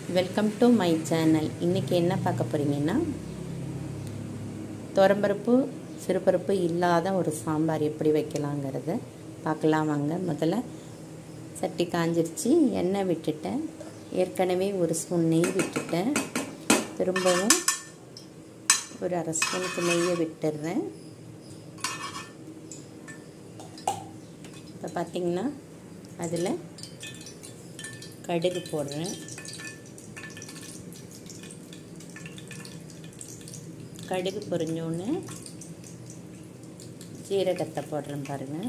welcome to my channel இன்றைக்கி என்ன பார்க்க போகிறீங்கன்னா துவரம்பருப்பு சிறுபருப்பு இல்லாத ஒரு சாம்பார் எப்படி வைக்கலாங்கிறத பார்க்கலாம் வாங்க முதல்ல சட்டி காஞ்சிருச்சு எண்ணெய் விட்டுட்டேன் ஏற்கனவே ஒரு ஸ்பூன் நெய் விட்டுட்டேன் திரும்பவும் ஒரு அரை ஸ்பூனுக்கு நெய்யை விட்டுடுறேன் இப்போ பார்த்திங்கன்னா அதில் கடுகு போடுறேன் கடுகு பொரிஞ்சோன்னு ஜீரகத்தை போடுறேன் பாருங்கள்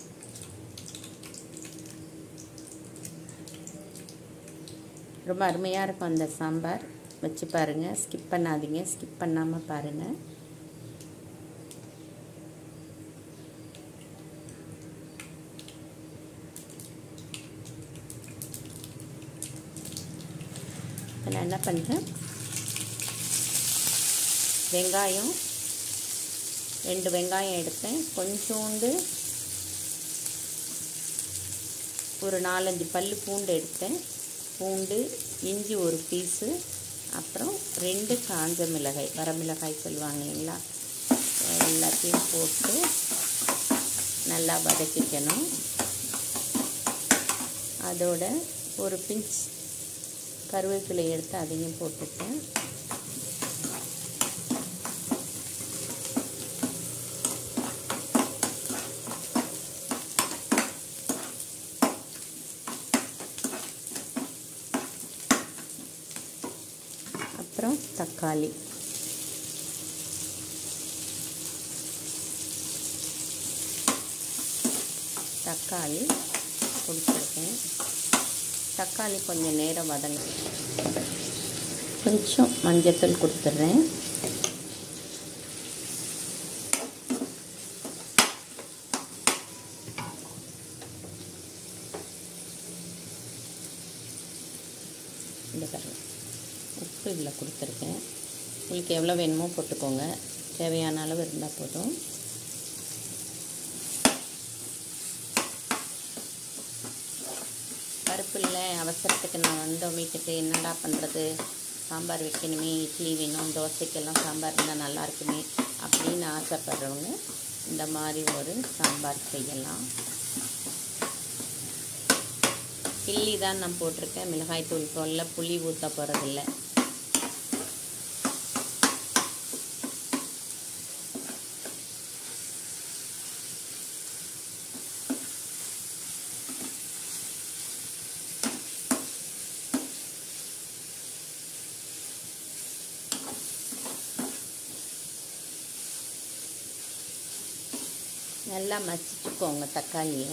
ரொம்ப அருமையாக இருக்கும் அந்த சாம்பார் வச்சு பாருங்கள் ஸ்கிப் பண்ணாதீங்க ஸ்கிப் பண்ணாமல் பாருங்கள் இப்போ நான் என்ன பண்ணுறேன் வெங்காயம் ரெண்டு வெங்காயம் எடுத்தேன் கொஞ்சோண்டு ஒரு நாலஞ்சு பல் பூண்டு எடுத்தேன் பூண்டு இஞ்சி ஒரு பீஸு அப்புறம் ரெண்டு காஞ்ச மிளகாய் வரமிளகாய் சொல்லுவாங்க இல்லைங்களா எல்லாத்தையும் போட்டு நல்லா வதக்கிக்கணும் அதோட ஒரு பிஞ்ச் கருவேப்பிலை எடுத்து அதையும் போட்டுட்டேன் அப்புறம் தக்காளி தக்காளி கொடுத்துருக்கேன் தக்காளி கொஞ்சம் நேரம் வதங்க கொஞ்சம் மஞ்சத்தூள் கொடுத்துட்றேன் இந்த பாருங்க உப்பு இதில் கொடுத்துருக்கேன் உங்களுக்கு எவ்வளோ வேணுமோ போட்டுக்கோங்க தேவையான அளவு இருந்தால் போதும் பருப்பு இல்லை அவசரத்துக்கு நான் வந்தோம் வீட்டுக்கு என்னடா பண்ணுறது சாம்பார் வைக்கணுமே இட்லி வேணும் தோசைக்கெல்லாம் சாம்பார் இருந்தால் நல்லா இருக்குமே அப்படின்னு ஆசைப்படுறவங்க இந்த மாதிரி ஒரு சாம்பார் செய்யலாம் கிள்ளி தான் நான் போட்டிருக்கேன் மிளகாய் தூள் போடல புளி ஊற்ற போகிறதில்ல நல்லா மசிச்சுக்கோங்க தக்காளியை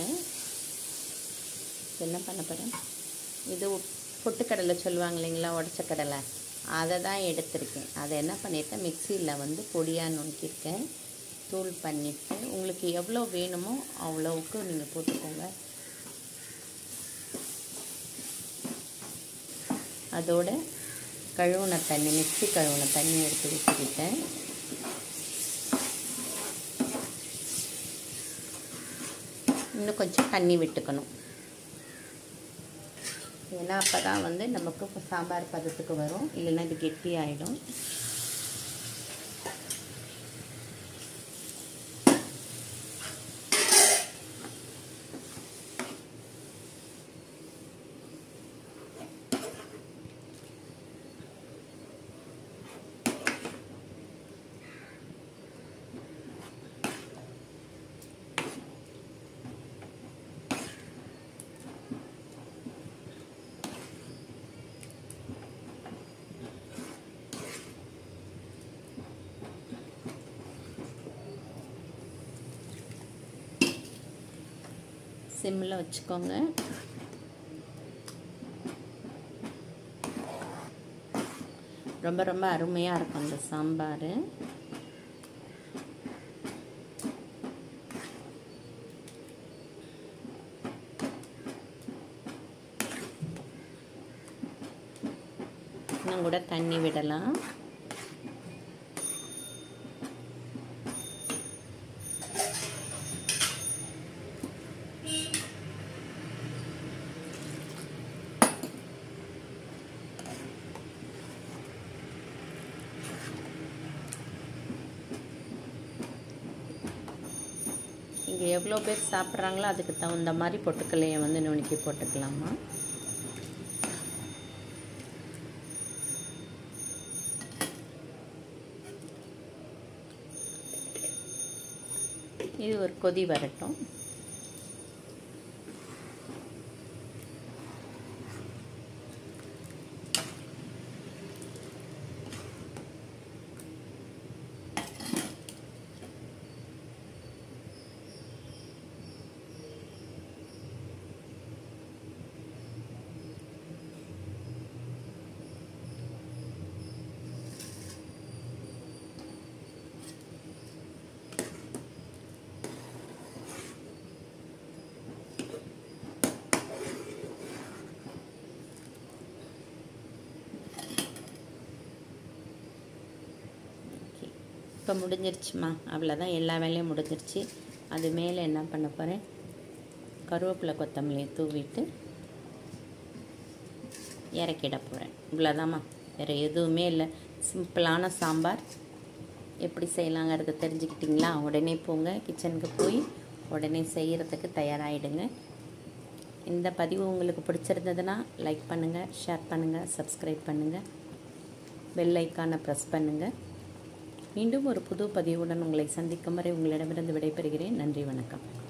என்ன பண்ண போகிறேன் இது பொட்டுக்கடலை சொல்லுவாங்க இல்லைங்களா உடச்ச கடலை அதை தான் எடுத்திருக்கேன் அதை என்ன பண்ணியிருக்கேன் மிக்சியில் வந்து பொடியாக நுணுக்கியிருக்கேன் தூள் பண்ணிவிட்டு உங்களுக்கு எவ்வளோ வேணுமோ அவ்வளோவுக்கு நீங்கள் போட்டுக்கோங்க அதோட கழுவுன தண்ணி மிக்சி கழுவுன தண்ணி எடுத்து வச்சுக்கிட்டேன் இன்னும் கொஞ்சம் தண்ணி விட்டுக்கணும் ஏன்னா அப்போ தான் வந்து நமக்கு சாம்பார் பதத்துக்கு வரும் இல்லைன்னா இது கெட்டி ஆகிடும் சிம்மில் வச்சுக்கோங்க ரொம்ப ரொம்ப அருமையாக இருக்கும் இந்த சாம்பார் இன்னும் கூட தண்ணி விடலாம் எவ்வளோ பேர் சாப்பிட்றாங்களோ அதுக்கு தகுந்த மாதிரி பொட்டுக்கல்லையை வந்து நுணுக்கி போட்டுக்கலாமா இது ஒரு கொதி வரட்டும் ஓகே இப்போ முடிஞ்சிருச்சுமா அவ்வளோதான் எல்லா வேலையும் முடிஞ்சிருச்சு அது மேலே என்ன பண்ண போகிறேன் கருவேப்பிலை கொத்தமல்லியை தூவிட்டு இறக்கிட போகிறேன் இவ்வளோதாம்மா வேறு எதுவுமே இல்லை சிம்பிளான சாம்பார் எப்படி செய்யலாங்கிறத தெரிஞ்சுக்கிட்டிங்களா உடனே போங்க கிச்சனுக்கு போய் உடனே செய்கிறதுக்கு தயாராகிடுங்க இந்த பதிவு உங்களுக்கு பிடிச்சிருந்ததுன்னா லைக் பண்ணுங்கள் ஷேர் பண்ணுங்கள் சப்ஸ்கிரைப் பண்ணுங்கள் பெல் ஐக்கானை ப்ரெஸ் பண்ணுங்கள் மீண்டும் ஒரு புது பதிவுடன் உங்களை சந்திக்கும் வரை உங்களிடமிருந்து விடைபெறுகிறேன் நன்றி வணக்கம்